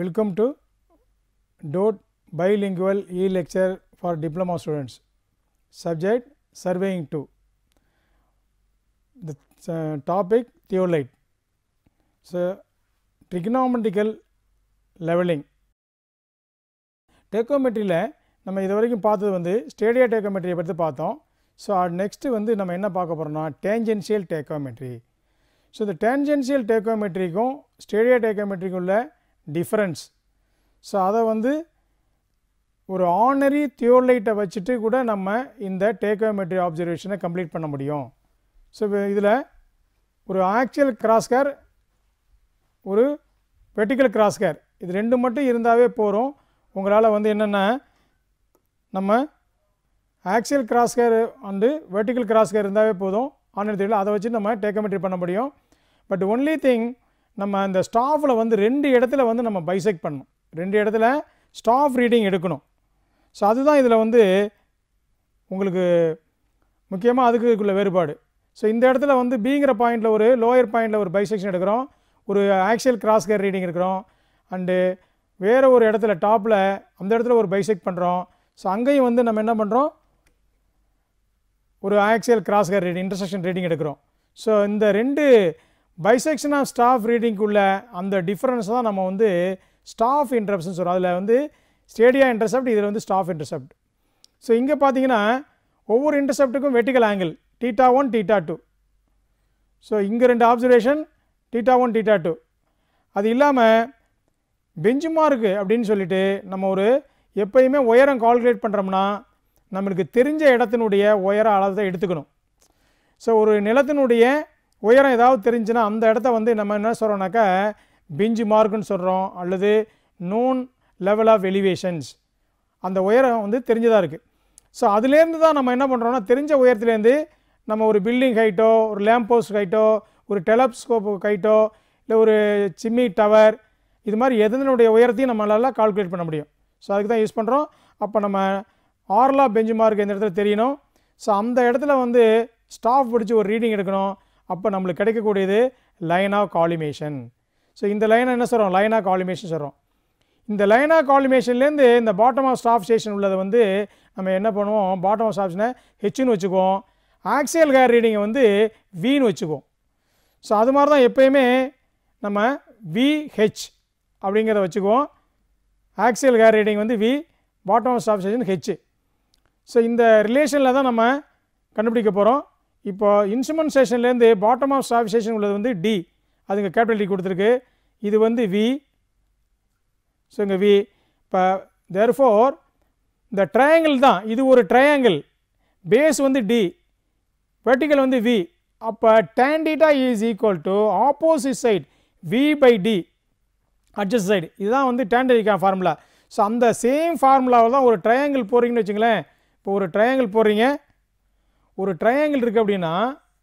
Welcome to DOT bilingual e-lecture for diploma students. Subject surveying 2. The uh, topic theolite. So, trigonometrical leveling. டேக்கோமெட்ரியில் நம்ம இது வரைக்கும் பார்த்தது வந்து ஸ்டேடியா டேக்கோமெட்ரியை பற்றி பார்த்தோம் ஸோ நெக்ஸ்ட்டு வந்து நம்ம என்ன பார்க்க போகிறோம்னா டேஞ்சென்ஷியல் டேக்கோமெட்ரி ஸோ இந்த டேஞ்சென்ஷியல் டேக்கோமெட்ரிக்கும் ஸ்டேடியா டேக்கோமெட்ரிக்கும் உள்ள டிஃப்ரென்ஸ் ஸோ அதை வந்து ஒரு ஆனரி தியோலைட்டை வச்சுட்டு கூட நம்ம இந்த டேக்கோமெட்ரி ஆப்சர்வேஷனை கம்ப்ளீட் பண்ண முடியும் ஸோ இதில் ஒரு ஆக்சுவல் கிராஸ்கர் ஒரு வெர்டிக்கல் கிராஸ்கர் இது ரெண்டு மட்டும் இருந்தாவே போகிறோம் உங்களால் வந்து என்னென்ன நம்ம axial crosshair and vertical crosshair இருந்தாவே போதும் ஆன்லைன் தெரியல அதை வச்சு நம்ம டேக்கமெட்ரி பண்ண முடியும் பட் ஒன்லி திங் நம்ம அந்த ஸ்டாஃபில் வந்து ரெண்டு இடத்துல வந்து நம்ம பைசெக்ட் பண்ணணும் ரெண்டு இடத்துல ஸ்டாஃப் ரீடிங் எடுக்கணும் ஸோ அதுதான் இதில் வந்து உங்களுக்கு முக்கியமாக அதுக்குள்ள வேறுபாடு ஸோ இந்த இடத்துல வந்து பிங்கிற பாயிண்டில் ஒரு லோயர் பாயிண்டில் ஒரு பைசெக்ஷன் எடுக்கிறோம் ஒரு ஆக்சியல் கிராஸ்கர் ரீடிங் எடுக்கிறோம் அண்டு வேறு ஒரு இடத்துல டாப்பில் அந்த இடத்துல ஒரு பைசெக்ட் பண்ணுறோம் ஸோ அங்கேயும் வந்து நம்ம என்ன பண்ணுறோம் ஒரு axial crosshair reading intersection reading எடுக்கிறோம் ஸோ இந்த ரெண்டு பைசெக்ஷன் ஆஃப் ஸ்டாஃப் ரீடிங்குள்ள அந்த டிஃப்ரென்ஸ் தான் நம்ம வந்து ஸ்டாஃப் இன்டர்செப்ஷன் சொல்கிறோம் அதில் வந்து ஸ்டேடியா இன்டர்செப்ட் இதில் வந்து ஸ்டாஃப் இன்டர்செப்ட் ஸோ இங்கே பார்த்தீங்கன்னா ஒவ்வொரு இன்டர்செப்ட்டுக்கும் vertical angle theta one theta two so இங்கே ரெண்டு observation theta one theta two அது இல்லாமல் பெஞ்சு மார்க்கு அப்படின்னு சொல்லிட்டு நம்ம ஒரு எப்பயுமே உயரம் கால்குலேட் பண்ணுறோம்னா நம்மளுக்கு தெரிஞ்ச இடத்தினுடைய உயர அளவு தான் எடுத்துக்கணும் ஸோ ஒரு நிலத்தினுடைய உயரம் ஏதாவது தெரிஞ்சுன்னா அந்த இடத்த வந்து நம்ம என்ன சொல்கிறோம்னாக்கா பெஞ்சு மார்க்குன்னு சொல்கிறோம் அல்லது நோன் லெவல் ஆஃப் எலிவேஷன்ஸ் அந்த உயரம் வந்து தெரிஞ்சதாக இருக்குது ஸோ அதுலேருந்து தான் நம்ம என்ன பண்ணுறோம்னா தெரிஞ்ச உயரத்துலேருந்து நம்ம ஒரு பில்டிங் ஹைட்டோ ஒரு லேம்ப் போஸ்ட் ஹைட்டோ ஒரு டெலப்ஸ்கோப் ஹைட்டோ இல்லை ஒரு சிம்மி டவர் இது மாதிரி எதனுடைய உயரத்தையும் நம்மளால் கால்குலேட் பண்ண முடியும் ஸோ அதுக்கு தான் யூஸ் பண்ணுறோம் அப்போ நம்ம ஆர்லா பெஞ்சு மார்க் எந்த இடத்துல தெரியணும் ஸோ அந்த இடத்துல வந்து ஸ்டாஃப் பிடிச்சி ஒரு ரீடிங் எடுக்கணும் அப்போ நம்மளுக்கு கிடைக்கக்கூடியது லைன் ஆஃப் காலிமேஷன் ஸோ இந்த லைனை என்ன சொல்கிறோம் லைன் ஆஃப் காலிமேஷன் சொல்கிறோம் இந்த லைன் ஆஃப் காலிமேஷன்லேருந்து இந்த பாட்டம் ஆஃப் ஸ்டாஃப் ஸ்டேஷன் உள்ளதை வந்து நம்ம என்ன பண்ணுவோம் பாட்டம் ஆஃப் ஸ்டாப்ஷனை ஹெச்னு வச்சுக்குவோம் ஆக்சியல் கேர் ரீடிங்கை வந்து வின்னு வச்சுக்குவோம் ஸோ அது மாதிரி தான் எப்போயுமே நம்ம விஹெச் அப்படிங்கிறத வச்சுக்குவோம் ஆக்சியல் கேர் ரீடிங் வந்து V bottom of staff station H so இந்த ரிலேஷனில் தான் நம்ம கண்டுபிடிக்க போகிறோம் இப்போ இன்ஸ்ட்ருமெண்ட் ஸ்டேஷன்லேருந்து பாட்டம் ஆஃப் ஸ்டாப் ஸ்டேஷன் உள்ளது வந்து டி அதுங்க கேபிட்டல் டி கொடுத்துருக்கு இது வந்து வி ஸோ இங்கே வி இப்போ தேர்ஃபோர் இந்த ட்ரையாங்கிள் தான் இது ஒரு ட்ரையாங்கிள் பேஸ் வந்து டி வெர்டிக்கல் வந்து வி அப்போ tan theta is equal to opposite side V by D adjacent side இதுதான் வந்து டேண்டரிக்கா ஃபார்முலா ஸோ அந்த சேம் ஃபார்முலாவில் தான் ஒரு ட்ரையாங்கிள் போடுறீங்கன்னு வச்சுங்களேன் இப்போ ஒரு ட்ரையாங்கிள் போடுறீங்க ஒரு ட்ரையாங்கிள் இருக்குது அப்படின்னா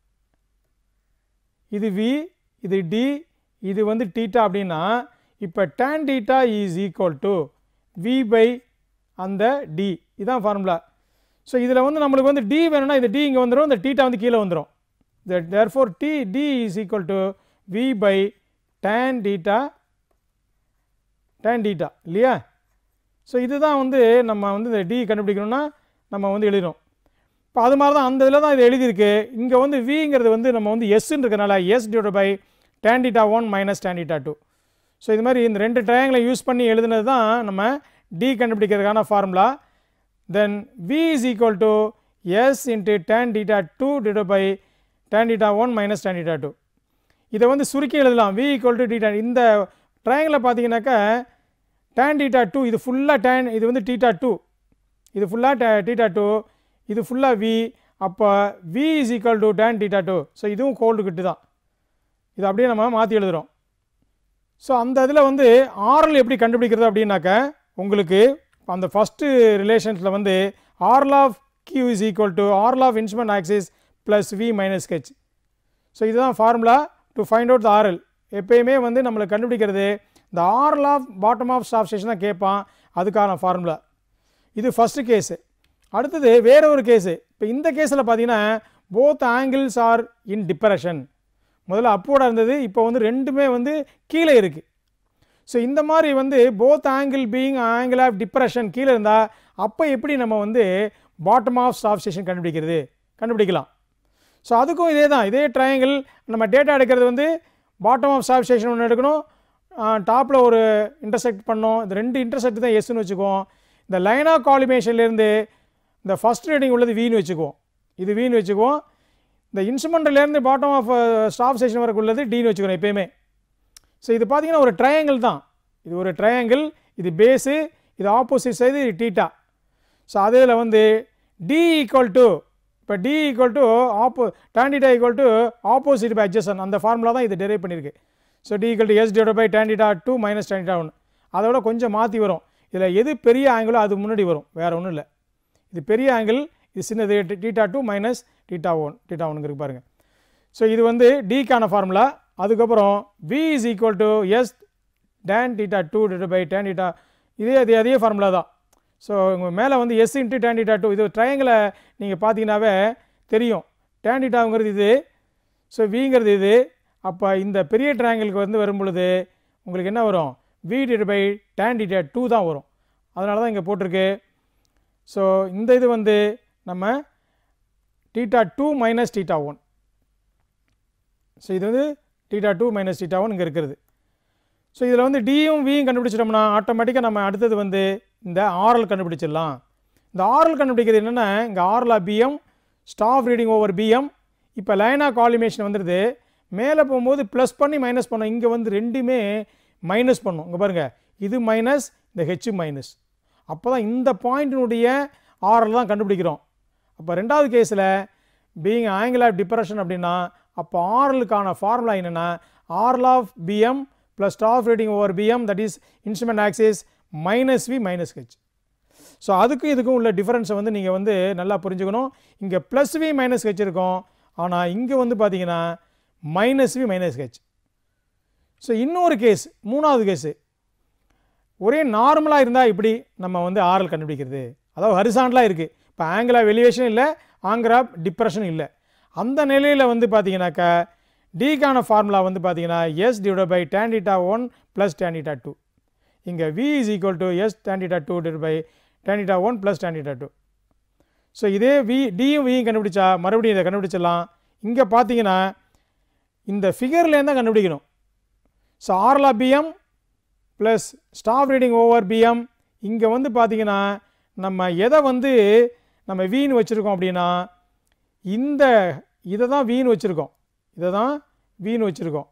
இது வி இது டி இது வந்து டீட்டா அப்படின்னா இப்போ tan theta is equal to V by அந்த டி இதுதான் ஃபார்முலா ஸோ இதில் வந்து நம்மளுக்கு வந்து டி வேணும்னா இந்த டி இங்கே வந்துடும் இந்த டீட்டா வந்து கீழே வந்துடும் therefore D D is equal to V by tan theta tan theta இல்லையா ஸோ இதுதான் வந்து நம்ம வந்து இந்த டி கண்டுபிடிக்கணும்னா நம்ம வந்து எழுதணும் இப்போ அது மாதிரி தான் அந்த இதில் தான் இது எழுதியிருக்கு இங்கே வந்து விங்கிறது வந்து நம்ம வந்து எஸ்ன்னு இருக்கிறனால S divide by tan theta one minus tan theta two so இது மாதிரி இந்த ரெண்டு ட்ரையாங்கிளை யூஸ் பண்ணி எழுதுனது தான் நம்ம டி கண்டுபிடிக்கிறதுக்கான formula then V is equal to S into tan theta two divide by tan theta one minus tan theta two இதை வந்து சுருக்கி எழுதலாம் வி ஈக்குவல் டு டீட்டா இந்த ட்ரையாங்கில் பார்த்தீங்கன்னாக்கா டேன் டீட்டா டூ இது ஃபுல்லாக டேன் இது வந்து டீட்டா டூ இது ஃபுல்லாக டீட்டா டூ இது ஃபுல்லாக வி அப்போ V is equal to tan theta two so இதுவும் கோல்டு கிட்டு தான் இது அப்படியே நம்ம மாற்றி எழுதுகிறோம் ஸோ அந்த இதில் வந்து ஆரல் எப்படி கண்டுபிடிக்கிறது அப்படின்னாக்க உங்களுக்கு அந்த ஃபஸ்ட்டு ரிலேஷன்ஸில் வந்து RL of Q is equal to RL of instrument axis plus V minus H so இதுதான் formula to find out the RL எப்பயுமே வந்து நம்மளுக்கு கண்டுபிடிக்கிறது இந்த RL of bottom of staff station தான் கேட்பான் அதுக்கான ஃபார்முலா இது ஃபஸ்ட்டு கேஸு அடுத்தது வேற ஒரு கேஸு இப்போ இந்த கேஸில் பார்த்தீங்கன்னா both angles are in depression முதல்ல அப்போட இருந்தது இப்போ வந்து ரெண்டுமே வந்து கீழே இருக்குது ஸோ இந்த மாதிரி வந்து both angle being angle of depression கீழே இருந்தால் அப்போ எப்படி நம்ம வந்து பாட்டம் ஆஃப் ஸ்டாப் ஸ்டேஷன் கண்டுபிடிக்கிறது கண்டுபிடிக்கலாம் ஸோ அதுக்கும் இதே தான் இதே ட்ரையாங்கிள் நம்ம டேட்டா எடுக்கிறது வந்து பாட்டம் ஆஃப் ஸ்டாப் ஸ்டேஷன் ஒன்று எடுக்கணும் டாப்பில் ஒரு இன்டர்செக்ட் பண்ணோம் இந்த ரெண்டு இன்டர்செக்ட் தான் எஸ்ன்னு வச்சுக்குவோம் இந்த லைன் ஆஃப் காலிமேஷன்லேருந்து இந்த ஃபஸ்ட் ரீடிங் உள்ளது வீன்னு வச்சுக்குவோம் இது வீன்னு வச்சுக்குவோம் இந்த இன்ஸ்ட்ருமெண்ட்லேருந்து பாட்டம் ஆஃப் ஸ்டாப் ஸ்டேஷன் வரைக்கும் உள்ளது டீன்னு வச்சுக்கிறோம் எப்பயுமே ஸோ இது பார்த்தீங்கன்னா ஒரு ட்ரையாங்கிள் தான் இது ஒரு ட்ரையாங்கிள் இது பேஸு இது ஆப்போசிட் சைடு இது டீட்டா ஸோ அதில் வந்து டி ஈக்குவல் டு இப்போ D equal to oppo tan theta equal to opposite by adjacent அந்த ஃபார்முலா தான் இது டெரைவ் பண்ணியிருக்கு so D equal to S divide by tan theta two minus tan theta one அதோட கொஞ்சம் மாற்றி வரும் இதில் எது பெரிய ஆங்கிளோ அது முன்னாடி வரும் வேறு ஒன்றும் இல்லை இது பெரிய ஆங்கிள் இது சின்னது theta two minus theta one theta ஒன்னுங்க இருக்கு பாருங்கள் ஸோ இது வந்து டிக்கான ஃபார்முலா அதுக்கப்புறம் v is equal to S tan theta two divide by tan theta இதே அதே அதே ஃபார்முலா தான் ஸோ உங்கள் மேலே வந்து S into tan theta two இது ட்ரையாங்கிளை நீங்கள் பார்த்தீங்கன்னாவே தெரியும் டேன் டீட்டாங்கிறது இது ஸோ விங்கிறது இது அப்போ இந்த பெரிய ட்ரையாங்கிளுக்கு வந்து வரும் பொழுது உங்களுக்கு என்ன வரும் V divide by tan theta two தான் வரும் அதனால தான் இங்கே போட்டிருக்கு ஸோ இந்த இது வந்து நம்ம theta two minus theta one so இது வந்து theta two minus theta one இங்கே இருக்கிறது ஸோ இதில் வந்து டியும் வியும் கண்டுபிடிச்சிட்டோம்னா ஆட்டோமேட்டிக்காக நம்ம அடுத்தது வந்து இந்த ஆரல் கண்டுபிடிச்சிடலாம் இந்த ஆரல் கண்டுபிடிக்கிறது என்னென்னா இங்கே ஆரலா BM staff reading over BM இப்போ லைனா காலிமேஷன் வந்துடுது மேலே போகும்போது ப்ளஸ் பண்ணி மைனஸ் பண்ணோம் இங்கே வந்து ரெண்டுமே மைனஸ் பண்ணும் இங்கே பாருங்கள் இது மைனஸ் இந்த ஹெச் மைனஸ் அப்போ தான் இந்த பாயிண்டினுடைய ஆரல் தான் கண்டுபிடிக்கிறோம் அப்போ ரெண்டாவது கேஸில் பீயிங் ஆங்கிள் ஆஃப் டிப்ரெஷன் அப்படின்னா அப்போ ஆரலுக்கான ஃபார்முலா என்னென்னா RL of BM plus staff reading over BM that is instrument axis minus V minus H so அதுக்கும் இதுக்கும் உள்ள டிஃபரன்ஸை வந்து நீங்கள் வந்து நல்லா புரிஞ்சுக்கணும் இங்கே ப்ளஸ் வி மைனஸ் ஹெச் இருக்கும் ஆனால் இங்கே வந்து பார்த்தீங்கன்னா minus V minus H so இன்னொரு கேஸ் மூணாவது கேஸு ஒரே நார்மலாக இருந்தால் இப்படி நம்ம வந்து ஆரல் கண்டுபிடிக்கிறது அதாவது ஹரிசாண்டலாக இருக்குது இப்போ ஆங்கிள் ஆஃப் எலிவேஷன் இல்லை ஆங்கிள் ஆஃப் டிப்ரெஷன் இல்லை அந்த நிலையில் வந்து பார்த்தீங்கன்னாக்கா டிக்கான ஃபார்முலா வந்து பார்த்தீங்கன்னா S divide by tan theta one plus tan theta two இங்கே V is equal to S tan theta two divide by tan theta one plus tan theta two so இதே வி டியும் வியும் கண்டுபிடிச்சா மறுபடியும் இதை கண்டுபிடிச்சிடலாம் இங்கே பார்த்தீங்கன்னா இந்த ஃபிகர்லேருந்து தான் கண்டுபிடிக்கணும் ஸோ ஆர்லா BM plus staff reading over BM இங்கே வந்து பார்த்தீங்கன்னா நம்ம எதை வந்து நம்ம வீண் வச்சுருக்கோம் அப்படின்னா இந்த இதை தான் வீண் வச்சுருக்கோம் இதை தான் வீண் வச்சுருக்கோம்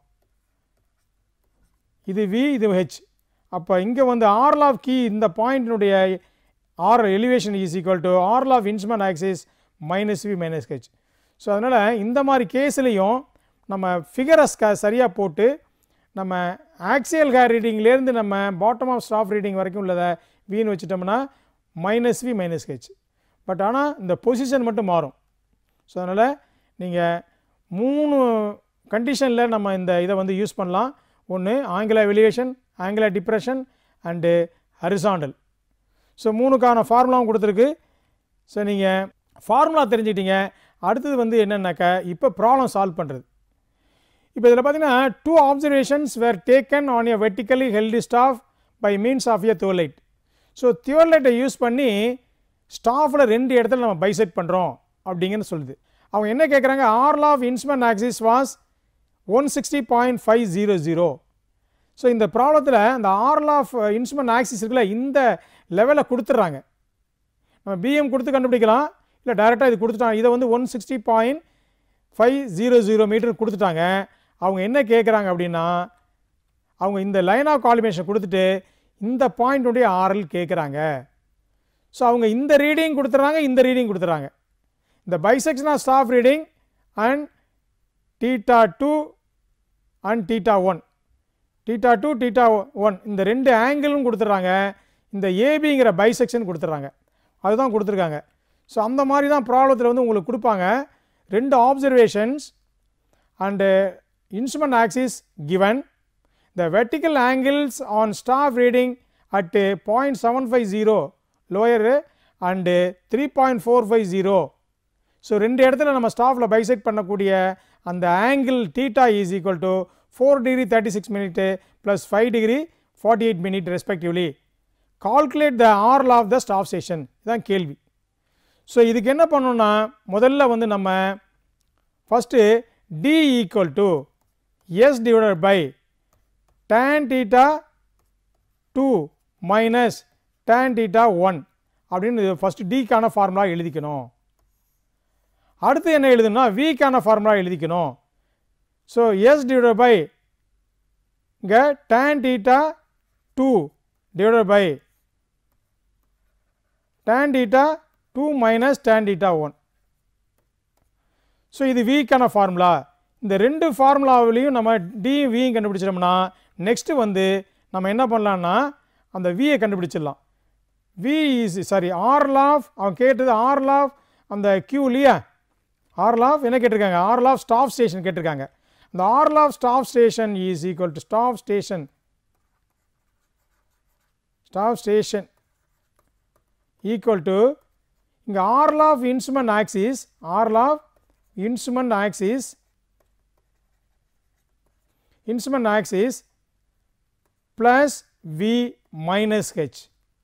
இது வி இது ஹெச் அப்போ இங்கே வந்து ஆர்ல் ஆஃப் கீ இந்த பாயிண்டினுடைய or elevation is equal to RL of instrument axis minus V minus H so அதனால் இந்த மாதிரி கேஸ்லேயும் நம்ம ஃபிகரஸ் க சரியாக போட்டு நம்ம ஆக்சியல் ஹேர் ரீடிங்லேருந்து நம்ம பாட்டம் ஆஃப் ஸ்டாஃப் ரீடிங் வரைக்கும் உள்ளதை வீண் வச்சுட்டோம்னா minus V minus H but ஆனால் இந்த பொசிஷன் மட்டும் மாறும் ஸோ அதனால் நீங்கள் மூணு கண்டிஷனில் நம்ம இந்த இதை வந்து யூஸ் பண்ணலாம் ஒன்று angle elevation angle depression and horizontal so மூணுக்கான ஃபார்முலாவும் கொடுத்துருக்கு ஸோ நீங்கள் ஃபார்முலா தெரிஞ்சுக்கிட்டீங்க அடுத்தது வந்து என்னென்னாக்கா இப்போ ப்ராப்ளம் சால்வ் பண்ணுறது இப்போ இதில் பார்த்தீங்கன்னா two observations were taken on a vertically held staff by means of a theodolite so தியோலைட்டை யூஸ் பண்ணி ஸ்டாஃபில் ரெண்டு இடத்துல நம்ம பைசெட் பண்ணுறோம் அப்படிங்கன்னு சொல்லுது அவங்க என்ன கேட்குறாங்க RL of instrument axis was one sixty point five zero zero so இந்த ப்ராப்ளத்தில் இந்த ஆர்ல் ஆஃப் இன்ஸ்ட்ருமெண்ட் ஆக்சிஸ் இருக்குல்ல இந்த லெவலில் கொடுத்துட்றாங்க நம்ம பிஎம் கொடுத்து கண்டுபிடிக்கலாம் இல்லை டைரெக்டாக இது கொடுத்துட்டாங்க இதை வந்து one sixty point five zero zero meter கொடுத்துட்டாங்க அவங்க என்ன கேட்குறாங்க அப்படின்னா அவங்க இந்த லைன் ஆஃப் காலிமேஷன் கொடுத்துட்டு இந்த பாயிண்ட்டுடைய ஆர்எல் கேட்குறாங்க ஸோ அவங்க இந்த ரீடிங் கொடுத்துட்றாங்க இந்த ரீடிங் கொடுத்துட்றாங்க இந்த bisection of staff reading and theta two and theta one theta two theta one இந்த ரெண்டு ஆங்கிளும் கொடுத்துட்றாங்க இந்த ஏபிங்கிற பைசெக்ஷன் கொடுத்துட்றாங்க அதுதான் கொடுத்துருக்காங்க ஸோ அந்த மாதிரி தான் ப்ராப்ளத்தில் வந்து உங்களுக்கு கொடுப்பாங்க ரெண்டு observations and instrument axis given the vertical angles on staff reading at point seven five zero lower and three point four five zero so ரெண்டு இடத்துல நம்ம ஸ்டாஃபில் பைசெக்ட் பண்ணக்கூடிய அந்த angle theta is equal to four degree thirty six minute plus five degree forty eight minute respectively calculate the RL of the staff station இதுதான் கேள்வி so இதுக்கு என்ன பண்ணணும்னா முதல்ல வந்து நம்ம first D equal to S divided by tan theta two minus tan theta one அப்படின்னு first டிக்கான ஃபார்முலா எழுதிக்கணும் அடுத்து என்ன எழுதுனா விக்கான ஃபார்முலா எழுதிக்கணும் ஸோ எஸ் டிவைட் பை இங்கே tan theta two divide by tan theta two minus tan theta one so இது விக்கான ஃபார்முலா இந்த ரெண்டு ஃபார்முலாவிலையும் நம்ம டி வியும் கண்டுபிடிச்சிட்டோம்னா நெக்ஸ்ட்டு வந்து நம்ம என்ன பண்ணலான்னா அந்த வியை கண்டுபிடிச்சிடலாம் V is sorry RL of அவன் கேட்டது ஆர்ல் ஆஃப் அந்த கியூ இல்லையா ஆர்ல் ஆஃப் என்ன கேட்டிருக்காங்க ஆர்ல் ஆஃப் ஸ்டாப் ஸ்டேஷன் கேட்டிருக்காங்க அந்த RL of staff station is equal to staff station staff station equal to இங்கே RL of instrument axis RL of instrument axis instrument axis plus v minus h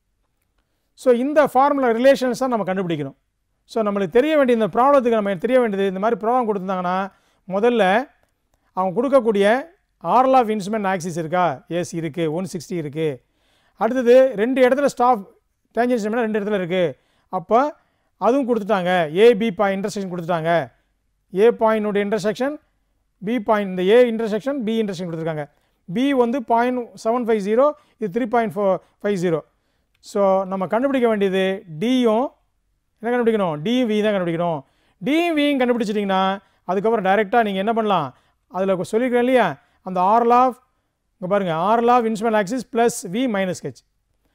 so இந்த formula relations தான் நம்ம கண்டுபிடிக்கணும் so நம்மளுக்கு தெரிய வேண்டிய இந்த ப்ராப்ளத்துக்கு நம்ம தெரிய வேண்டியது இந்த மாதிரி ப்ராப்ளம் கொடுத்துருந்தாங்கன்னா முதல்ல அவங்க கொடுக்கக்கூடிய ஆர்ல் ஆஃப் இன்ஸ்ட்ருமெண்ட் ஆக்சிஸ் இருக்கா எஸ் இருக்குது ஒன் சிக்ஸ்டி இருக்குது அடுத்தது ரெண்டு இடத்துல ஸ்டாப் டேஞ்சன்ஸ் ரெண்டு இடத்துல இருக்குது அப்போ அதுவும் கொடுத்துட்டாங்க ஏபி பா இன்டர்செக்ஷன் கொடுத்துட்டாங்க ஏ பாயிண்டுடைய இன்டர்செக்ஷன் பி பாயிண்ட் இந்த ஏ இன்டர்செக்ஷன் பி இன்டர்செக்ஷன் கொடுத்துருக்காங்க பி வந்து பாயிண்ட் செவன் ஃபைவ் ஜீரோ இது three point four five zero so நம்ம கண்டுபிடிக்க வேண்டியது டியும் என்ன கண்டுபிடிக்கணும் டியும் வி தான் கண்டுபிடிக்கணும் டியும் வியும் கண்டுபிடிச்சிட்டிங்கன்னா அதுக்கப்புறம் டைரெக்டாக நீங்கள் என்ன பண்ணலாம் அதில் சொல்லியிருக்கிறேன் இல்லையா அந்த ஆர்ல் ஆஃப் இங்கே பாருங்கள் RL of instrument axis plus V minus H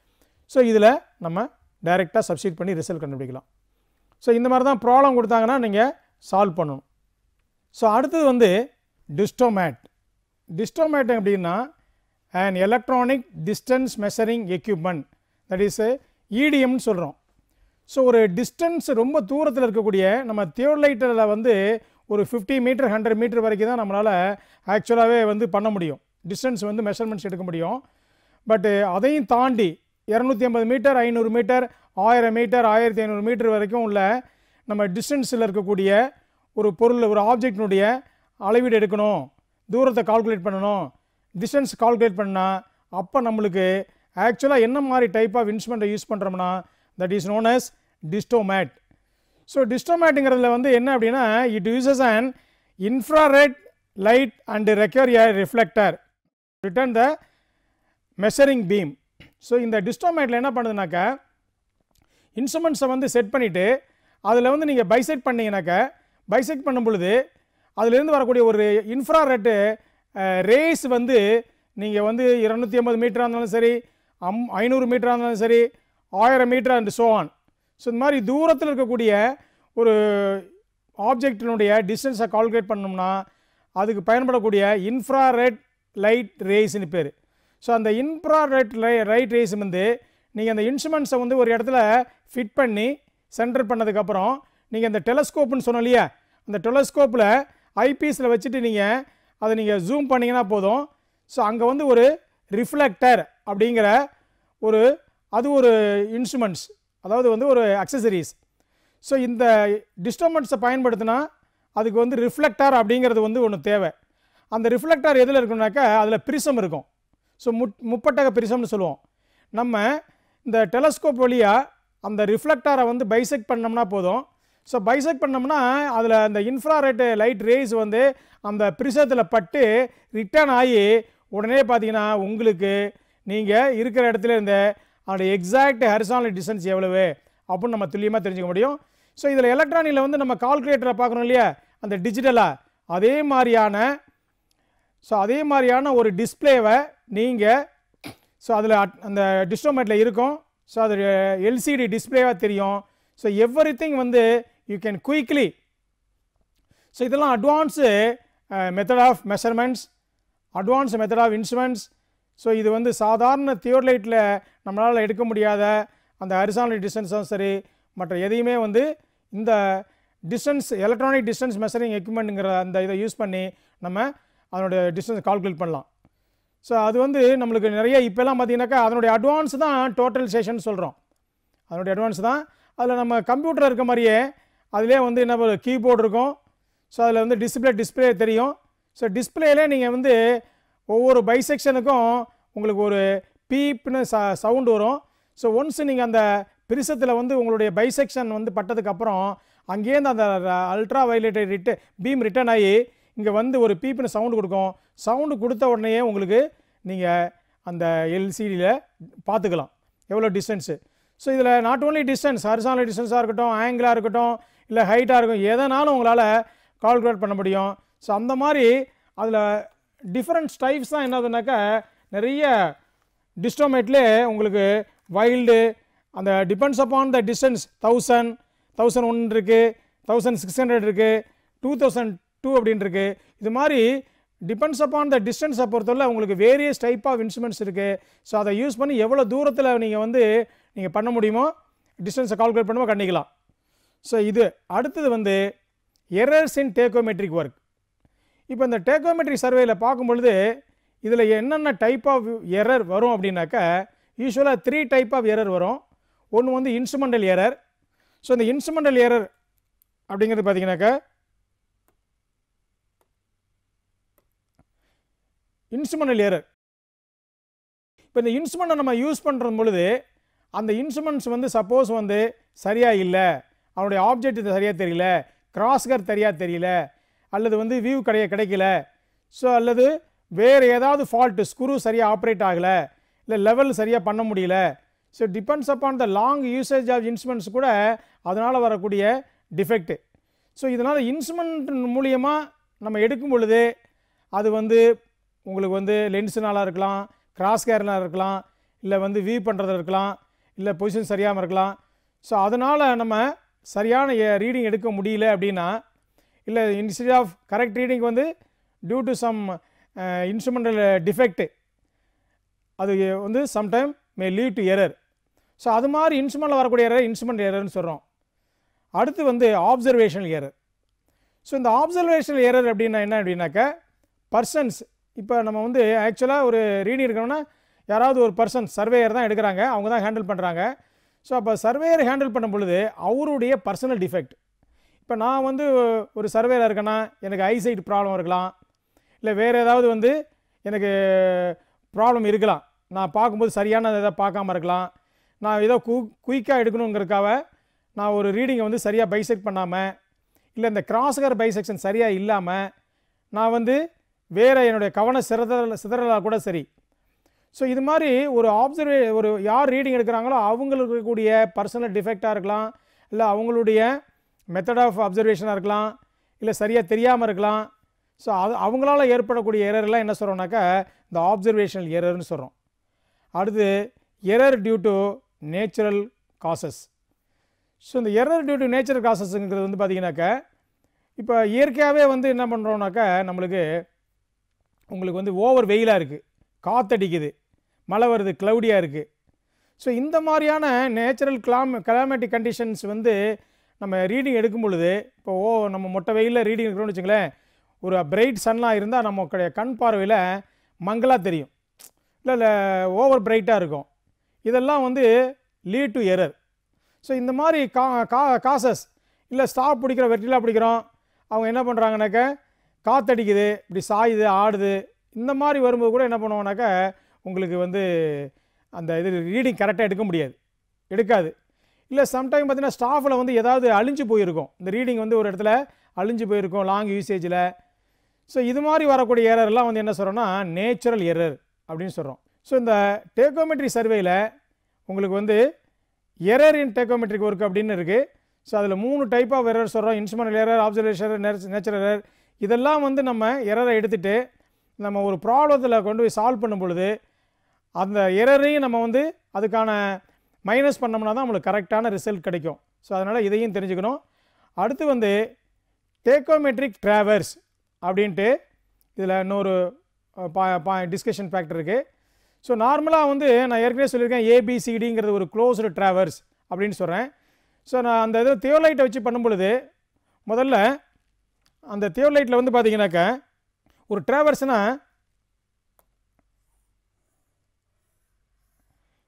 so இதில் நம்ம டைரெக்டாக சப்ஸ்டியூட் பண்ணி ரிசல்ட் கண்டுபிடிக்கலாம் ஸோ இந்த மாதிரி தான் ப்ராப்ளம் கொடுத்தாங்கன்னா நீங்கள் சால்வ் பண்ணணும் ஸோ அடுத்தது வந்து டிஸ்டோமேட் டிஸ்டோமேட் அப்படின்னா and electronic distance measuring equipment that is இடிஎம்னு சொல்கிறோம் ஸோ ஒரு டிஸ்டன்ஸ் ரொம்ப தூரத்தில் இருக்கக்கூடிய நம்ம தியோலைட்டரில் வந்து ஒரு ஃபிஃப்டி மீட்டர் ஹண்ட்ரட் மீட்டர் வரைக்கும் தான் நம்மளால் ஆக்சுவலாகவே வந்து பண்ண முடியும் டிஸ்டன்ஸ் வந்து மெஷர்மெண்ட்ஸ் எடுக்க முடியும் பட்டு அதையும் தாண்டி இரநூத்தி ஐம்பது மீட்டர் ஐநூறு மீட்டர் ஆயிரம் மீட்டர் ஆயிரத்தி ஐநூறு மீட்டர் வரைக்கும் உள்ள நம்ம டிஸ்டன்ஸில் இருக்கக்கூடிய ஒரு பொருள் ஒரு ஆப்ஜெக்டினுடைய அளவீடு எடுக்கணும் தூரத்தை கால்குலேட் பண்ணணும் டிஸ்டன்ஸ் கால்குலேட் பண்ணால் அப்போ நம்மளுக்கு ஆக்சுவலாக என்ன மாதிரி டைப் ஆஃப் இன்ஸ்ட்ருமெண்ட்டை யூஸ் பண்ணுறோம்னா that is known as distomat so டிஸ்டோமேட்டுங்கிறதுல வந்து என்ன அப்படின்னா it uses and infrared light and require a reflector return the measuring beam so இந்த டிஸ்டோமேட்டில் என்ன பண்ணுதுனாக்கா இன்ஸ்ட்ருமெண்ட்ஸை வந்து செட் பண்ணிவிட்டு அதில் வந்து நீங்கள் பைசெக்ட் பண்ணிங்கனாக்கா பைசெக்ட் பண்ணும் பொழுது அதிலிருந்து வரக்கூடிய ஒரு இன்ஃப்ராரெட்டு ரேஸ் வந்து நீங்கள் வந்து இருநூத்தி ஐம்பது மீட்டராக இருந்தாலும் சரி அம் ஐநூறு மீட்டராக இருந்தாலும் சரி ஆயிரம் metre and so on so இந்த மாதிரி தூரத்தில் இருக்கக்கூடிய ஒரு ஆப்ஜெக்டினுடைய டிஸ்டன்ஸை கால்குலேட் பண்ணோம்னா அதுக்கு பயன்படக்கூடிய இன்ஃப்ராரெட் லைட் ரேஸ்னு பேர் ஸோ அந்த இன்ஃப்ராரெட் லை ரைட் ரேஸ் வந்து நீங்கள் அந்த இன்ஸ்ட்ருமெண்ட்ஸை வந்து ஒரு இடத்துல ஃபிட் பண்ணி சென்டர் பண்ணதுக்கப்புறம் நீங்கள் அந்த டெலஸ்கோப்புன்னு சொன்னோம் இல்லையா அந்த டெலஸ்கோப்பில் ஐபீஸில் வச்சுட்டு நீங்கள் அதை நீங்கள் ஜூம் பண்ணிங்கன்னா போதும் ஸோ அங்கே வந்து ஒரு ரிஃப்ளெக்டர் அப்படிங்கிற ஒரு அது ஒரு இன்ஸ்ட்ருமெண்ட்ஸ் அதாவது வந்து ஒரு அக்சசரிஸ் ஸோ இந்த டிஸ்டர்பன்ஸை பயன்படுத்தினா அதுக்கு வந்து ரிஃப்ளெக்டர் அப்படிங்கிறது வந்து ஒன்று தேவை அந்த ரிஃப்ளெக்டர் எதில் இருக்குனாக்கா அதில் பிரிசம் இருக்கும் ஸோ முட் முப்பட்டக பிரிசம்னு சொல்லுவோம் நம்ம இந்த டெலஸ்கோப் வழியாக அந்த ரிஃப்ளெக்டரை வந்து பைசெக்ட் பண்ணோம்னா போதும் ஸோ பைசெக்ட் பண்ணோம்னா அதில் அந்த இன்ஃப்ராரெட் லைட் ரேஸ் வந்து அந்த பிரிசத்தில் பட்டு ரிட்டர்ன் ஆகி உடனே பார்த்தீங்கன்னா உங்களுக்கு நீங்கள் இருக்கிற இடத்துல இருந்த அதோடைய எக்ஸாக்ட் ஹரிசானல் டிஸ்டன்ஸ் எவ்வளவு அப்படின்னு நம்ம துல்லியமாக தெரிஞ்சுக்க முடியும் ஸோ இதில் எலக்ட்ரானிக்கில் வந்து நம்ம கால்குலேட்டரை பார்க்குறோம் இல்லையா அந்த டிஜிட்டலாக அதே மாதிரியான ஸோ அதே மாதிரியான ஒரு டிஸ்பிளேவை நீங்கள் ஸோ அதில் அந்த டிஸ்டோமேட்டில் இருக்கும் ஸோ அது எல்சிடி டிஸ்பிளேவாக தெரியும் ஸோ எவ்ரி திங் வந்து யூ கேன் குயிக்லி ஸோ இதெல்லாம் advance method of measurements advance method of instruments so இது வந்து சாதாரண தியோர்லைட்டில் நம்மளால் எடுக்க முடியாத அந்த ஹரிசானல் டிஸ்டன்ஸும் சரி மற்ற எதையுமே வந்து இந்த டிஸ்டன்ஸ் எலக்ட்ரானிக் டிஸ்டன்ஸ் மெஷரிங் எக்யூப்மெண்ட்டுங்கிற அந்த இதை யூஸ் பண்ணி நம்ம அதனுடைய டிஸ்டன்ஸ் கால்குலேட் பண்ணலாம் ஸோ அது வந்து நம்மளுக்கு நிறைய இப்போல்லாம் பார்த்தீங்கன்னாக்கா அதனுடைய அட்வான்ஸ் தான் டோட்டல் செஷன் சொல்கிறோம் அதனுடைய அட்வான்ஸ் தான் அதில் நம்ம கம்ப்யூட்டர் இருக்க மாதிரியே அதிலே வந்து என்ன கீபோர்டு இருக்கும் ஸோ அதில் வந்து டிஸ்பிளே டிஸ்பிளே தெரியும் ஸோ டிஸ்பிளேலே நீங்கள் வந்து ஒவ்வொரு பைசெக்ஷனுக்கும் உங்களுக்கு ஒரு பீப்னு ச சவுண்டு வரும் ஸோ ஒன்ஸ் நீங்கள் அந்த பிரிசத்தில் வந்து உங்களுடைய பைசெக்ஷன் வந்து பட்டதுக்கப்புறம் அங்கேருந்து அந்த அல்ட்ரா வயலட் ரிட்டு பீம் ரிட்டர்ன் ஆகி இங்கே வந்து ஒரு பீப்னு சவுண்டு கொடுக்கும் சவுண்டு கொடுத்த உடனேயே உங்களுக்கு நீங்கள் அந்த எல்சிடியில் பார்த்துக்கலாம் எவ்வளோ டிஸ்டன்ஸு ஸோ இதில் நாட் ஓன்லி டிஸ்டன்ஸ் ஹரிசானல் டிஸ்டன்ஸாக இருக்கட்டும் ஆங்கிளாக இருக்கட்டும் இல்லை ஹைட்டாக இருக்கும் எதனாலும் உங்களால் கால்குலேட் பண்ண முடியும் ஸோ அந்த மாதிரி அதில் டிஃப்ரெண்ட் டைப்ஸ் தான் என்னதுனாக்கா நிறைய டிஸ்டோமேட்லேயே உங்களுக்கு வைல்டு அந்த depends upon the distance thousand thousand one இருக்குது தௌசண்ட் சிக்ஸ் ஹண்ட்ரட் இருக்குது டூ தௌசண்ட் டூ அப்படின்னு இருக்குது இது மாதிரி டிபெண்ட்ஸ் அப்பான் த டிஸ்டன்ஸை பொறுத்தவரை உங்களுக்கு வேரியஸ் டைப் ஆஃப் இன்ஸ்ட்ருமெண்ட்ஸ் இருக்குது ஸோ அதை யூஸ் பண்ணி எவ்வளோ தூரத்தில் நீங்கள் வந்து நீங்கள் பண்ண முடியுமோ டிஸ்டன்ஸை கால்குலேட் பண்ணுமோ கண்டிக்கலாம் ஸோ இது அடுத்தது வந்து எரர்ஸ் இன் டேக்கோமெட்ரிக் ஒர்க் இப்போ இந்த டேக்கோமெட்ரிக் சர்வேயில் பார்க்கும் பொழுது இதில் என்னென்ன டைப் ஆஃப் எரர் வரும் அப்படின்னாக்கா யூஸ்வலாக த்ரீ டைப் ஆஃப் எரர் வரும் ஒன்று வந்து இன்ஸ்ட்ருமெண்டல் எரர் ஸோ இந்த இன்ஸ்ட்ருமெண்டல் எரர் அப்படிங்கிறது பார்த்தீங்கன்னாக்கா இன்ஸ்ட்ருமெண்டல் எரர் இப்போ இந்த இன்ஸ்ட்ருமெண்ட்டை நம்ம யூஸ் பண்ணுற பொழுது அந்த இன்ஸ்ட்ருமெண்ட்ஸ் வந்து சப்போஸ் வந்து சரியாக இல்லை அவனுடைய ஆப்ஜெக்ட் சரியாக தெரியல கிராஸ்கர் சரியாக தெரியல அல்லது வந்து வியூ கிடைய கிடைக்கல ஸோ அல்லது வேறு ஏதாவது ஃபால்ட்டு ஸ்க்ரூ சரியாக ஆப்ரேட் ஆகலை இல்லை லெவல் சரியாக பண்ண முடியல so depends upon the long usage of instruments கூட அதனால் வரக்கூடிய டிஃபெக்ட்டு ஸோ இதனால் இன்ஸ்ட்ருமெண்ட் மூலியமாக நம்ம எடுக்கும் பொழுது அது வந்து உங்களுக்கு வந்து லென்ஸுனால இருக்கலாம் கிராஸ் கேர்னாக இருக்கலாம் இல்லை வந்து வியூ பண்ணுறது இருக்கலாம் இல்லை பொசிஷன் சரியாமல் இருக்கலாம் ஸோ அதனால் நம்ம சரியான ரீடிங் எடுக்க முடியல அப்படின்னா இல்லை இன்ஸ்டெட் ஆஃப் கரெக்ட் ரீடிங் வந்து due to some instrumental defect அது வந்து sometime may lead to error so அது மாதிரி இன்ஸ்ட்ருமெண்ட்டில் வரக்கூடிய எரர் இன்ஸ்ட்ருமெண்ட் எரர்னு சொல்கிறோம் அடுத்து வந்து ஆப்சர்வேஷனல் எரர் ஸோ இந்த ஆப்சர்வேஷனல் எரர் அப்படின்னா என்ன அப்படின்னாக்கா பர்சன்ஸ் இப்போ நம்ம வந்து ஆக்சுவலாக ஒரு ரீடிங் இருக்கணும்னா யாராவது ஒரு பர்சன் சர்வேயர் தான் எடுக்கிறாங்க அவங்க தான் ஹேண்டில் பண்ணுறாங்க ஸோ அப்போ சர்வேயர் ஹேண்டில் பண்ணும் பொழுது அவருடைய பர்சனல் டிஃபெக்ட் இப்போ நான் வந்து ஒரு சர்வேயர் இருக்கேன்னா எனக்கு ஐசைட் ப்ராப்ளம் இருக்கலாம் இல்லை வேறு ஏதாவது வந்து எனக்கு ப்ராப்ளம் இருக்கலாம் நான் பார்க்கும்போது சரியான இதை பார்க்காம இருக்கலாம் நான் ஏதோ கு குயிக்காக எடுக்கணுங்கிறதுக்காக நான் ஒரு ரீடிங்கை வந்து சரியாக பைசெக்ட் பண்ணாமல் இல்லை இந்த கிராஸ்கர் பைசெக்ஷன் சரியாக இல்லாமல் நான் வந்து வேறு என்னுடைய கவன சிதறல் சிதறலாக கூட சரி ஸோ இது மாதிரி ஒரு ஆப்சர்வே ஒரு யார் ரீடிங் எடுக்கிறாங்களோ அவங்களுக்கு இருக்கக்கூடிய பர்சனல் டிஃபெக்டாக இருக்கலாம் இல்லை அவங்களுடைய மெத்தட் ஆஃப் அப்சர்வேஷனாக இருக்கலாம் இல்லை சரியாக தெரியாமல் இருக்கலாம் ஸோ அது அவங்களால ஏற்படக்கூடிய எரர்லாம் என்ன சொல்கிறோம்னாக்கா இந்த ஆப்சர்வேஷனல் எரர்னு சொல்கிறோம் அடுத்து error due to natural causes so இந்த எரர் டியூ டு நேச்சுரல் காசஸ்ங்கிறது வந்து பார்த்திங்கனாக்கா இப்போ இயற்கையாகவே வந்து என்ன பண்ணுறோம்னாக்கா நம்மளுக்கு உங்களுக்கு வந்து ஓவர் வெயிலாக இருக்குது காற்றடிக்குது மழை வருது க்ளவுடியாக இருக்குது ஸோ இந்த மாதிரியான நேச்சுரல் கிளாம் கிளைமேட்டிக் கண்டிஷன்ஸ் வந்து நம்ம ரீடிங் எடுக்கும் பொழுது இப்போ ஓ நம்ம மொட்டை வெயிலில் ரீடிங் எடுக்கிறோம்னு வச்சுங்களேன் ஒரு பிரைட் சன்னாக இருந்தால் நம்ம கண் பார்வையில் மங்கலாக தெரியும் இல்லை இல்லை ஓவர் பிரைட்டாக இருக்கும் இதெல்லாம் வந்து லீட் டு எரர் ஸோ இந்த மாதிரி கா கா காசஸ் இல்லை ஸ்டாப் பிடிக்கிற வெற்றிலாக பிடிக்கிறோம் அவங்க என்ன பண்ணுறாங்கனாக்க காற்றடிக்குது இப்படி சாயுது ஆடுது இந்த மாதிரி வரும்போது கூட என்ன பண்ணுவோம்னாக்கா உங்களுக்கு வந்து அந்த இது ரீடிங் கரெக்டாக எடுக்க முடியாது எடுக்காது இல்லை சம்டைம் பார்த்தீங்கன்னா ஸ்டாஃபில் வந்து ஏதாவது அழிஞ்சு போயிருக்கும் இந்த ரீடிங் வந்து ஒரு இடத்துல அழிஞ்சு போயிருக்கும் லாங் யூசேஜில் ஸோ இது மாதிரி வரக்கூடிய எரர்லாம் வந்து என்ன சொல்கிறோன்னா நேச்சுரல் எரர் அப்படின்னு சொல்கிறோம் ஸோ இந்த டேக்கோமெட்ரி சர்வேயில் உங்களுக்கு வந்து எரர் இன் டேக்கோமெட்ரிக் ஒர்க் அப்படின்னு இருக்குது ஸோ அதில் மூணு டைப் ஆஃப் எரர் சொல்கிறோம் instrumental error observation natural error இதெல்லாம் வந்து நம்ம எரரை எடுத்துகிட்டு நம்ம ஒரு ப்ராப்ளத்தில் கொண்டு போய் சால்வ் பண்ணும் பொழுது அந்த எரரையும் நம்ம வந்து அதுக்கான மைனஸ் பண்ணோம்னா தான் நம்மளுக்கு கரெக்டான ரிசல்ட் கிடைக்கும் ஸோ அதனால் இதையும் தெரிஞ்சுக்கணும் அடுத்து வந்து டேக்கோமெட்ரிக் ட்ராவர்ஸ் அப்படின்ட்டு இதில் இன்னொரு பா பா டிஸ்கஷன் ஃபேக்டர் இருக்குது ஸோ நார்மலாக வந்து நான் ஏற்கனவே சொல்லியிருக்கேன் ஏபிசிடிங்கிறது ஒரு க்ளோஸ்டு ட்ராவர்ஸ் அப்படின்னு சொல்கிறேன் ஸோ நான் அந்த இது தியோலைட்டை வச்சு பண்ணும் பொழுது முதல்ல அந்த தியோலைட்டில் வந்து பார்த்தீங்கன்னாக்கா ஒரு ட்ராவர்ஸ்னால்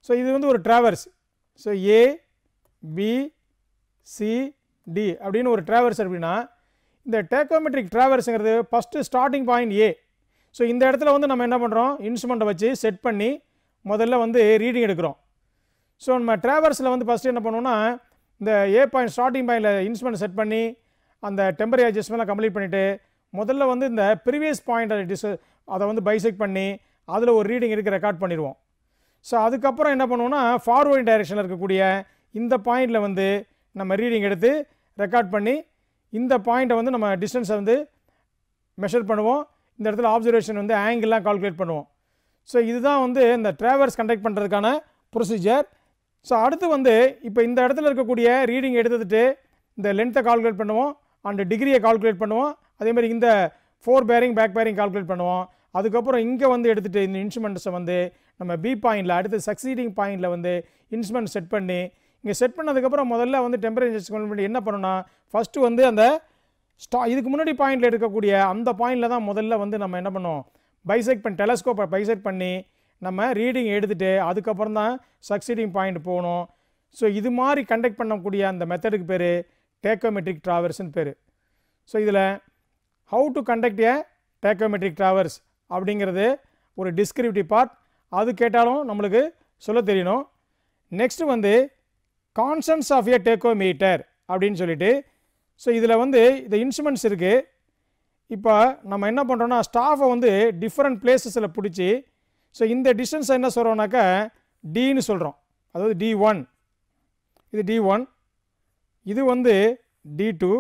ஸோ இது வந்து ஒரு traverse so A B C D அப்படின்னு ஒரு ட்ராவர்ஸ் அப்படின்னா இந்த டேக்கோமெட்ரிக் ட்ராவர்ஸுங்கிறது first starting point A so இந்த இடத்துல வந்து நம்ம என்ன பண்ணுறோம் இன்ஸ்ட்ருமெண்ட்டை வச்சு செட் பண்ணி முதல்ல வந்து ரீடிங் எடுக்கிறோம் ஸோ நம்ம ட்ராவர்ஸில் வந்து ஃபஸ்ட்டு என்ன பண்ணுவோம்னா இந்த ஏ பாயிண்ட் ஸ்டார்டிங் பாயிண்டில் இன்ஸ்ட்ருமெண்ட் செட் பண்ணி அந்த டெம்பரரி அட்ஜஸ்ட்மெண்ட்லாம் கம்ப்ளீட் பண்ணிவிட்டு முதல்ல வந்து இந்த ப்ரீவியஸ் பாயிண்ட் டிஸ் அதை வந்து பைசெக்ட் பண்ணி அதில் ஒரு ரீடிங் எடுக்க ரெக்கார்ட் பண்ணிடுவோம் ஸோ அதுக்கப்புறம் என்ன பண்ணுவோம்னா ஃபார்வர்டிங் டைரெக்ஷனில் இருக்கக்கூடிய இந்த பாயிண்டில் வந்து நம்ம ரீடிங் எடுத்து ரெக்கார்ட் பண்ணி இந்த பாயிண்ட்டை வந்து நம்ம டிஸ்டன்ஸை வந்து மெஷர் பண்ணுவோம் இந்த இடத்துல ஆப்சர்வேஷன் வந்து ஆங்கிள்லாம் கால்குலேட் பண்ணுவோம் ஸோ இதுதான் வந்து இந்த ட்ராவர்ஸ் கண்டக்ட் பண்ணுறதுக்கான ப்ரொசீஜர் ஸோ அடுத்து வந்து இப்போ இந்த இடத்துல இருக்கக்கூடிய ரீடிங் எடுத்துட்டு இந்த லென்த்தை கால்குலேட் பண்ணுவோம் அண்ட் டிகிரியை கால்குலேட் பண்ணுவோம் அதே மாதிரி இந்த fore bearing back bearing calculate பண்ணுவோம் அதுக்கப்புறம் இங்கே வந்து எடுத்துகிட்டு இந்த இன்ஸ்ட்ருமெண்ட்ஸை வந்து நம்ம பி பாயிண்டில் அடுத்து சக்சீடிங் பாயிண்டில் வந்து இன்ஸ்ட்ருமெண்ட் செட் பண்ணி இங்கே செட் பண்ணதுக்கப்புறம் முதல்ல வந்து டெம்பரேச்சர் பண்ணி என்ன பண்ணணும்னா ஃபஸ்ட்டு வந்து அந்த ஸ்டா இதுக்கு முன்னாடி பாயிண்டில் இருக்கக்கூடிய அந்த பாயிண்டில் தான் முதல்ல வந்து நம்ம என்ன பண்ணோம் பைசெக்ட் பண்ணி டெலஸ்கோப்பை பைசெக்ட் பண்ணி நம்ம ரீடிங் எடுத்துகிட்டு அதுக்கப்புறம் தான் சக்சீடிங் பாயிண்ட் போகணும் ஸோ இது மாதிரி கண்டக்ட் பண்ணக்கூடிய அந்த மெத்தடுக்கு பேர் டேக்கோமெட்ரிக் ட்ராவர்ஸ்னு பேர் ஸோ இதில் how to conduct a tacheometric traverse அப்படிங்கிறது ஒரு டிஸ்கிரிப்டிவ் பார்ட் அது கேட்டாலும் நம்மளுக்கு சொல்ல தெரியணும் நெக்ஸ்ட் வந்து கான்சன்ஸ் ஆஃப் ஏ டேக்கோமீட்டர் அப்படின்னு சொல்லிட்டு ஸோ இதில் வந்து இந்த இன்ஸ்ட்ருமெண்ட்ஸ் இருக்குது இப்போ நம்ம என்ன பண்ணுறோம்னா ஸ்டாஃபை வந்து டிஃப்ரெண்ட் பிளேசஸில் பிடிச்சி ஸோ இந்த டிஸ்டன்ஸை என்ன சொல்கிறோம்னாக்கா டின்னு சொல்கிறோம் அதாவது டி ஒன் இது டி ஒன் இது வந்து டி டூ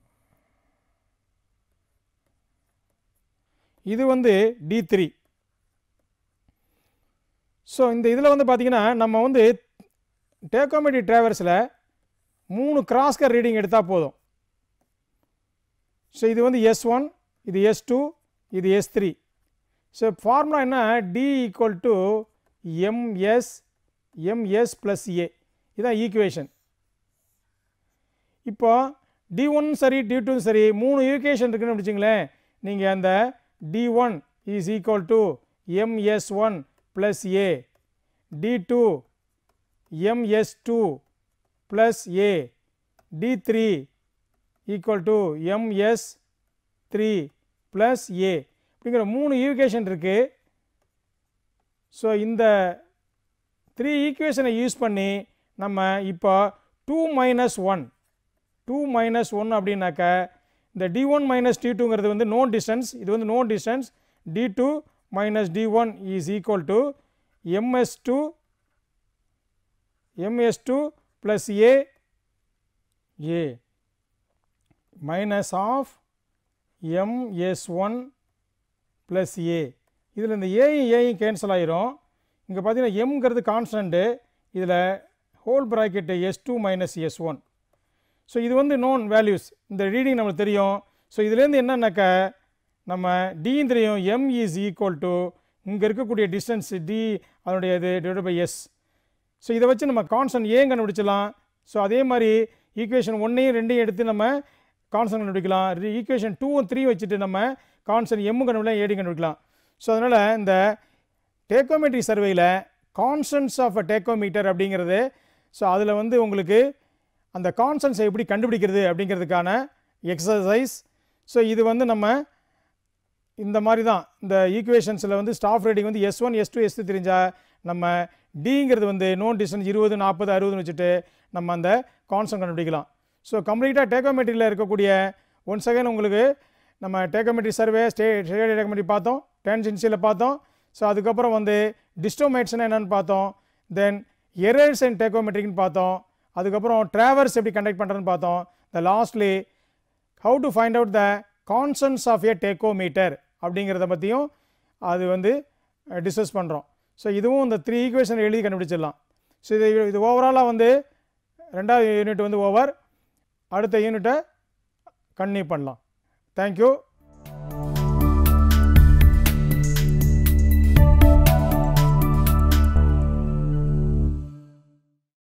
இது வந்து டி த்ரீ ஸோ இந்த இதில் வந்து பார்த்திங்கன்னா நம்ம வந்து டேக்கோமெடி ட்ராவர்ஸில் மூணு கிராஸ்கர் ரீடிங் எடுத்தால் போதும் ஸோ இது வந்து எஸ் ஒன் இது எஸ் டூ இது எஸ் த்ரீ ஸோ ஃபார்முலா என்ன D equal to MS MS plus A இதுதான் ஈக்குவேஷன் இப்போ டி ஒன் சரி டி டூ சரி மூணு ஈக்குவேஷன் இருக்குன்னு வச்சுங்களேன் நீங்கள் அந்த D one is equal to MS one plus A D two MS two plus A D three equal to MS three plus A அப்படிங்கிற மூணு ஈக்குவேஷன் இருக்குது ஸோ இந்த த்ரீ ஈக்குவேஷனை யூஸ் பண்ணி நம்ம இப்போ two minus one two minus one அப்படின்னாக்க இந்த டி ஒன் மைனஸ் டி டூங்கிறது வந்து நோ டிஸ்டன்ஸ் இது வந்து no distance D two minus D one is equal to MS two MS two plus A A minus of MS one plus A இதில் இந்த ஏயும் ஏயும் கேன்சல் ஆயிரும் இங்கே பார்த்தீங்கன்னா எம்ங்கிறது கான்ஸ்டன்ட்டு இதில் whole bracket S two minus S one so இது வந்து நோன் வேல்யூஸ் இந்த ரீடிங் நம்மளுக்கு தெரியும் ஸோ இதுலேருந்து என்னன்னாக்கா நம்ம டியும் தெரியும் எம் இஸ் ஈக்குவல் டு இங்கே இருக்கக்கூடிய டிஸ்டன்ஸ் டி அதனுடைய இது டிவைட் பை எஸ் ஸோ இதை வச்சு நம்ம கான்ஸ்டன்ட் ஏன் கண்டுபிடிச்சலாம் ஸோ அதே மாதிரி ஈக்குவேஷன் ஒன்றையும் ரெண்டையும் எடுத்து நம்ம கான்ஸ்டன்ட் கண்டுபிடிக்கலாம் ஈக்குவேஷன் டூவும் த்ரீ வச்சுட்டு நம்ம கான்ஸ்டன்ட் எம்மு கண்டுபிடிக்கலாம் ஏடி கண்டுபிடிக்கலாம் ஸோ அதனால் இந்த டேக்கோமெட்ரி சர்வேயில் கான்ஸ்டன்ஸ் ஆஃப் அ டேக்கோமீட்டர் அப்படிங்கிறது ஸோ அதில் வந்து உங்களுக்கு அந்த கான்ஸ்டன்ஸை எப்படி கண்டுபிடிக்கிறது அப்படிங்கிறதுக்கான எக்ஸசைஸ் ஸோ இது வந்து நம்ம இந்த மாதிரி தான் இந்த ஈக்குவேஷன்ஸில் வந்து ஸ்டாஃப் ரேட்டிங் வந்து S one S two S தெரிஞ்சால் நம்ம டிங்கிறது வந்து நோன் டிஸ்டன்ஸ் இருபது நாற்பது அறுபதுன்னு வச்சுட்டு நம்ம அந்த கான்ஸ்டன்ட் கண்டுபிடிக்கலாம் ஸோ கம்ப்ளீட்டாக டேக்கோமெட்ரியில் இருக்கக்கூடிய ஒன் செகண்ட் உங்களுக்கு நம்ம tacheometry survey stay state tacheometry பார்த்தோம் டென்ஜென்சியில் பார்த்தோம் ஸோ அதுக்கப்புறம் வந்து டிஸ்டோமேட்ஸ்னா என்னென்னு பார்த்தோம் தென் எரர்ஸ் அண்ட் டேக்கோமெட்ரிக்னு பார்த்தோம் அதுக்கப்புறம் ட்ராவர்ஸ் எப்படி கண்டக்ட் பண்ணுறதுன்னு பார்த்தோம் the lastly how to find out the constants of a tacheometer அப்படிங்கிறத பற்றியும் அது வந்து டிஸ்கஸ் பண்ணுறோம் ஸோ இதுவும் இந்த த்ரீ ஈக்குவேஷன் எழுதி கண்டுபிடிச்சிடலாம் ஸோ இது இது ஓவராலாக வந்து ரெண்டாவது யூனிட் வந்து ஓவர் அடுத்த யூனிட்டை கன்டினியூ பண்ணலாம் தேங்க்யூ